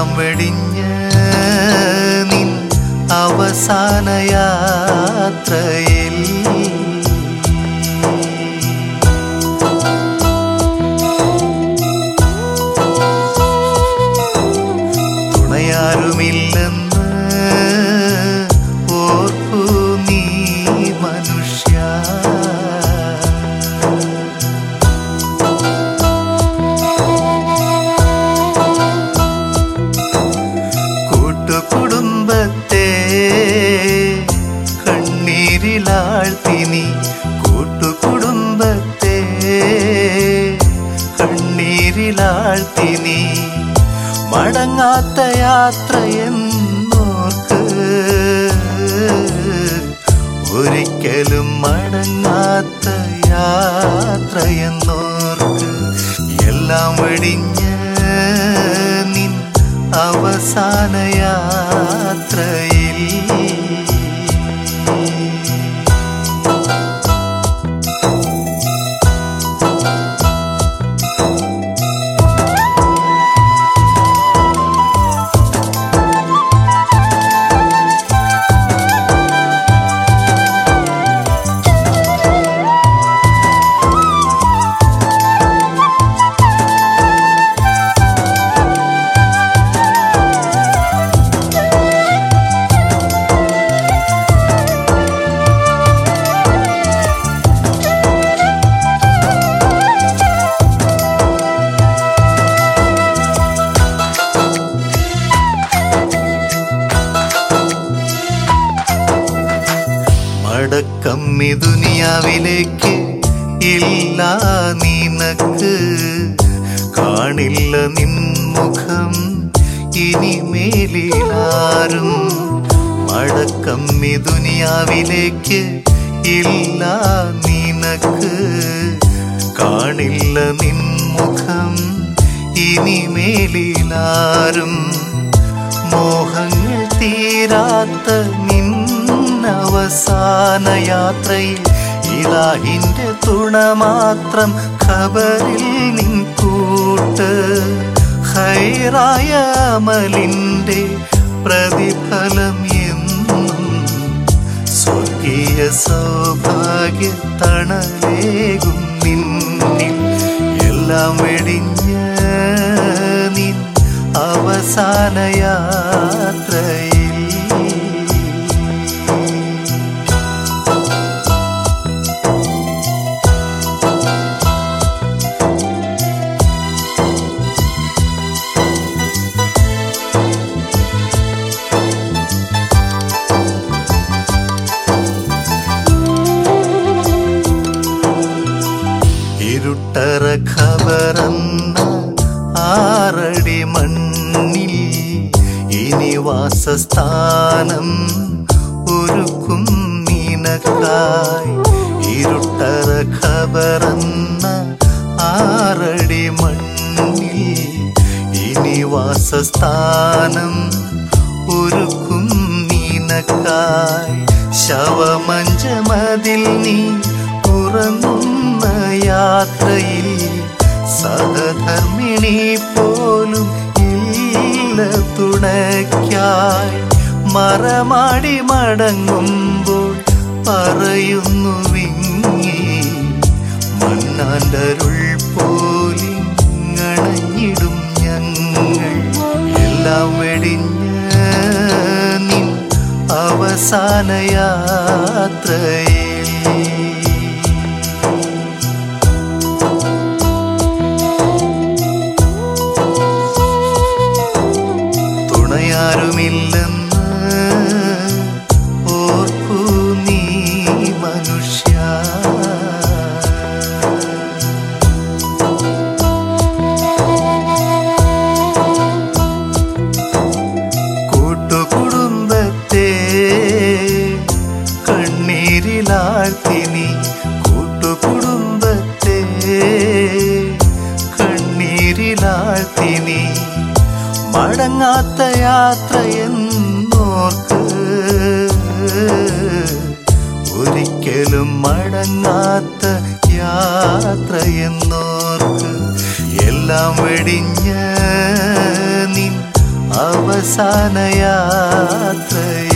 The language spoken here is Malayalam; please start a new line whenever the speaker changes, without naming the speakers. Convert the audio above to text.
എല്ലാം വെടിഞ്ഞ് നിൻ അവസാന യാത്രയിൽ തുണയാരുമില്ലെന്ന് ഓർക്കൂ നീ മനുഷ്യ കൂട്ടുകുടുംബത്തെ കണ്ണീരിലാഴ്ത്തി നീ കൂട്ടുകുടുംബത്തെ കണ്ണീരിലാഴ്ത്തി നീ മടങ്ങാത്ത യാത്രയെന്നോർക്ക് ഒരിക്കലും മടങ്ങാത്ത യാത്രയെന്നോർക്ക് എല്ലാം വെടിഞ്ഞ് നിൻ അവസാന യാത്രയിൽ മടക്കം ഈ ദുനിയാവിലേക്ക് ഇല്ല നിനക്ക് കാണില്ല നിൻമുഖം ഇനിമേലിലാരും മടക്കം ഈ ദുനിയാവിലേക്ക് ഇല്ല നിനക്ക് കാണില്ല നിൻമുഖം ഇനിമേലിലാരും മോഹങ്ങൾ തീരാത്ത നിന്നവസാന യാത്രയിൽ ഇലാഹിന്റെ തുണ മാത്രം ഖബറിൽ നിൻ കൂട്ട് ഹൈറായ അമലിന്റെ പ്രതിഫലം എന്നും സ്വർഗീയ സൗഭാഗ്യ തണലേകും നിന്നിൽ എല്ലാം വെടിഞ്ഞ് നിൻ അവസാന യാത്രയിൽ ഇരുട്ടറ ഖബറന്ന ആറടി മണ്ണിൽ ഇനി വാസസ്ഥാനം ഒരുക്കും നിനക്കായി ഇരുട്ടറ ഖബറന്ന ആറടി മണ്ണിൽ ഇനി വാസസ്ഥാനം ഒരുക്കും നിനക്കായി ശവമഞ്ചമതിൽ നീ ഉറങ്ങുന്ന യാത്രയിൽ സഹധർമ്മിണി പോലും ഇല്ല തുണയ്ക്കായി മറമാടി മടങ്ങുമ്പോൾ പറയുന്നു വിങ്ങി മണ്ണാണ്ടരുൾ പോലിങ്ങണഞ്ഞിടും ഞങ്ങൾ എല്ലാം വെടിഞ്ഞ് നിൻ അവസാന യാത്രയിൽ തുണയാരുമില്ലെന്ന് ഓർക്കൂ നീ മനുഷ്യ കൂട്ടുകുടുംബത്തെ കണ്ണീരിലാഴ്ത്തി നീ കൂട്ടുകുടുംബത്തെ കണ്ണീരിലാഴ്ത്തി നീ മടങ്ങാത്ത യാത്രയെന്നോർക്ക് ഒരിക്കലും മടങ്ങാത്ത യാത്രയെന്നോർക്ക് എല്ലാം വെടിഞ്ഞ് നിൻ അവസാന യാത്രയിൽ